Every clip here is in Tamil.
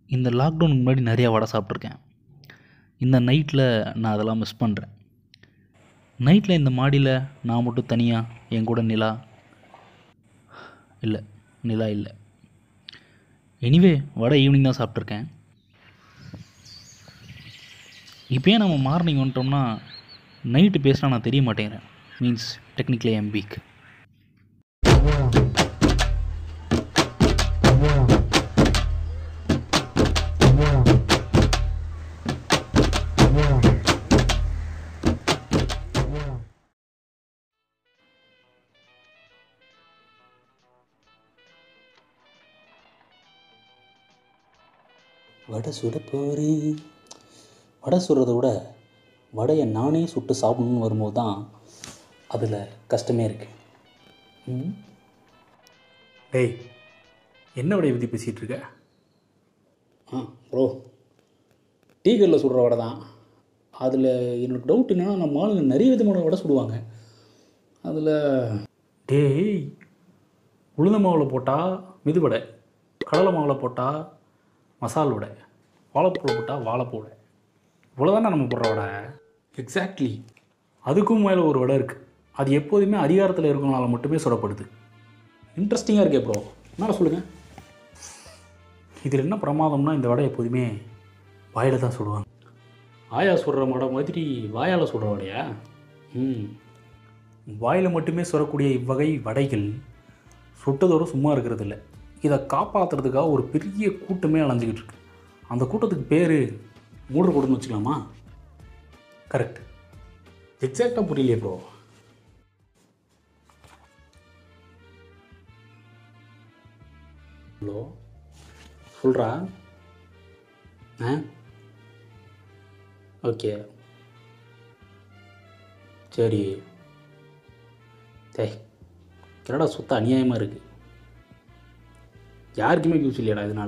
இந்த லாக்டவுனுக்கு முன்னாடி நிறையா வடை சாப்பிட்ருக்கேன் இந்த நைட்டில் நான் அதெல்லாம் மிஸ் பண்ணுறேன் நைட்டில் இந்த மாடியில் நான் மட்டும் தனியாக என் கூட நிலா இல்லை நிலா இல்லை எனிவே வடை ஈவினிங் தான் சாப்பிட்ருக்கேன் இப்போயே நம்ம மார்னிங் வந்துட்டோம்னா நைட்டு பேசினா நான் தெரிய மாட்டேங்கிறேன் மீன்ஸ் டெக்னிக்கலி ஐம் வீக் வடை சுட போகிறேன் வடை சுடுறத விட வடையை நானே சுட்டு சாப்பிடணும்னு வரும்போது தான் அதில் கஷ்டமே இருக்கு ம் டேய் என்ன விடைய பற்றி பேசிகிட்டு இருக்க ஆ ப்ரோ டீ கடையில் சுடுற வடை தான் அதில் எனக்கு டவுட் என்னென்னா நம்ம ஆளுங்க நிறைய விதமான வடை சுடுவாங்க அதில் டேய் உளுந்த மாவில் போட்டால் மிதுவடை கடலை மாவில் போட்டால் மசால் வடை வாழைப்பூவில் போட்டால் வாழைப்பூ வடை இவ்வளோதானே நம்ம போடுற வடை எக்ஸாக்ட்லி அதுக்கும் மேலே ஒரு வடை இருக்குது அது எப்போதுமே அதிகாரத்தில் இருக்கனால மட்டுமே சுடப்படுது இன்ட்ரெஸ்டிங்காக இருக்கே ப்ரோ மேலே சொல்லுங்கள் இதில் என்ன பிரமாதம்னா இந்த வடை எப்போதுமே வாயில் தான் சுடுவாங்க ஆயா சுடுற வடை மாதிரி வாயால் சுடுற வடையா ம் வாயில் மட்டுமே சுரக்கூடிய இவ்வகை வடைகள் சுட்டதோடு சும்மா இருக்கிறது இல்லை இதை காப்பாற்றுறதுக்காக ஒரு பெரிய கூட்டமே அலைஞ்சிக்கிட்டு இருக்கு அந்த கூட்டத்துக்கு பேர் மூடு கொடுன்னு வச்சுக்கலாமா கரெக்ட் எக்ஸாக்டாக புரியலையே ப்ரோ ஹலோ சொல்கிறா ஆ ஓகே சரி டேய் என்னடா சுத்த அநியாயமாக இருக்குது யாருக்குமே யூஸ் இல்லையாடா இதனால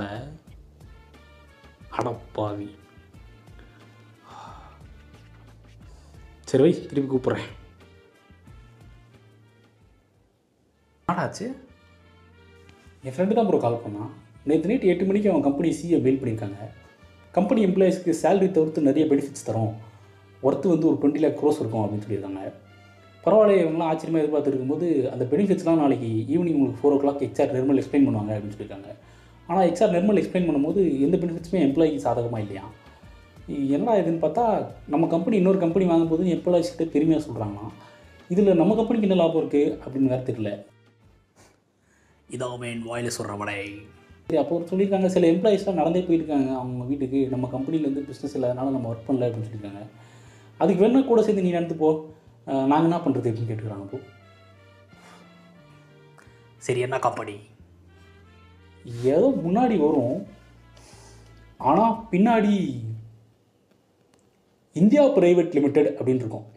அடப்பாவி சரி வை திருப்பி கூப்பிட்றேன் ஆடாச்சு என் ஃப்ரெண்டு தான் ப்ரோ கால் பண்ணான் நேற்று நைட்டு எட்டு மணிக்கு அவன் கம்பெனி சிஏ மெயில் பண்ணியிருக்காங்க கம்பெனி எம்ப்ளாயிஸ்க்கு சேலரி தவிர்த்து நிறைய பெனிஃபிட்ஸ் தரும் ஒர்த்து வந்து ஒரு டுவெண்ட்டி லேக் க்ரோஸ் இருக்கும் அப்படின்னு சொல்லியிருக்காங்க பரவாயில்ல இவங்களாம் ஆச்சரியமாக எதிர்பார்த்துருக்கும் போது அந்த பெனிஃபிட்ஸ்லாம் நாளைக்கு ஈவினிங் உங்களுக்கு four o'clock XR Nirmal explain பண்ணுவாங்க அப்படின்னு சொல்லியிருக்காங்க ஆனால் எக்ஸ்ஆர் நிர்மல் எக்ஸ்பிளைன் பண்ணும்போது எந்த பெனிஃபிட்ஸுமே எம்ப்ளாய்க்கு சாதகமாக இல்லையா என்னடா இதுன்னு பார்த்தா நம்ம கம்பெனி இன்னொரு கம்பெனி வாங்கும்போது எம்ப்ளாயிஸ் கிட்ட பெருமையாக சொல்கிறாங்களாம் இதில் நம்ம கம்பெனிக்கு என்ன லாபம் இருக்குது அப்படின்னு வேறு தெரியல இதாவே என் வாயில் சொல்கிற வடை சரி அப்போ ஒரு சொல்லியிருக்காங்க சில எம்ப்ளாயிஸ்லாம் நடந்தே போயிருக்காங்க அவங்க வீட்டுக்கு நம்ம கம்பெனிலேருந்து பிஸ்னஸ் இல்லாதனால நம்ம ஒர்க் பண்ணல அப்படின்னு சொல்லியிருக்காங்க அதுக்கு வேணா கூட சேர்ந்து நீ நடந்து போ நாங்கள் என்ன பண்ணுறது அப்படின்னு கேட்டுக்கிறாங்க இப்போ சரி என்ன கம்பெனி ஏதோ முன்னாடி வரும் ஆனால் பின்னாடி இந்தியா பிரைவேட் லிமிடெட் அப்படின்னு இருக்கும்